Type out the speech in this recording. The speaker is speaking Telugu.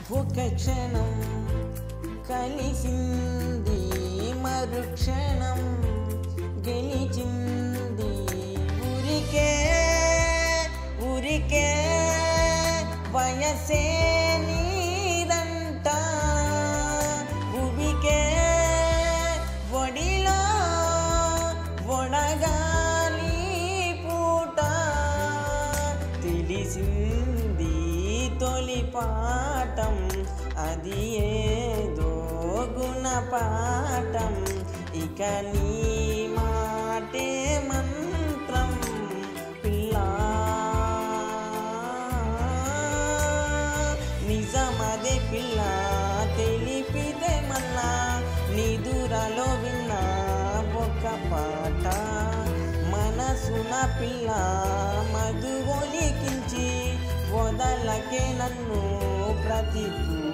ఒక క్షణం కలిసింది మరుక్షణం గెలిచింది ఊరికే ఊరికే వయసే నీదంట ఉబికే ఒడిలో ఒడగాలి పూట తెలిసింది తొలి పాఠం అది ఏదో గుణపాఠం ఇక నీ మాటే మంత్రం పిల్లా నిజమదే పిల్ల తెలిపితే మళ్ళా నిదురలో విన్నా ఒక పాట మనసున పిల్ల మధు ఒలికించి వదలకే నన్ను ప్రతి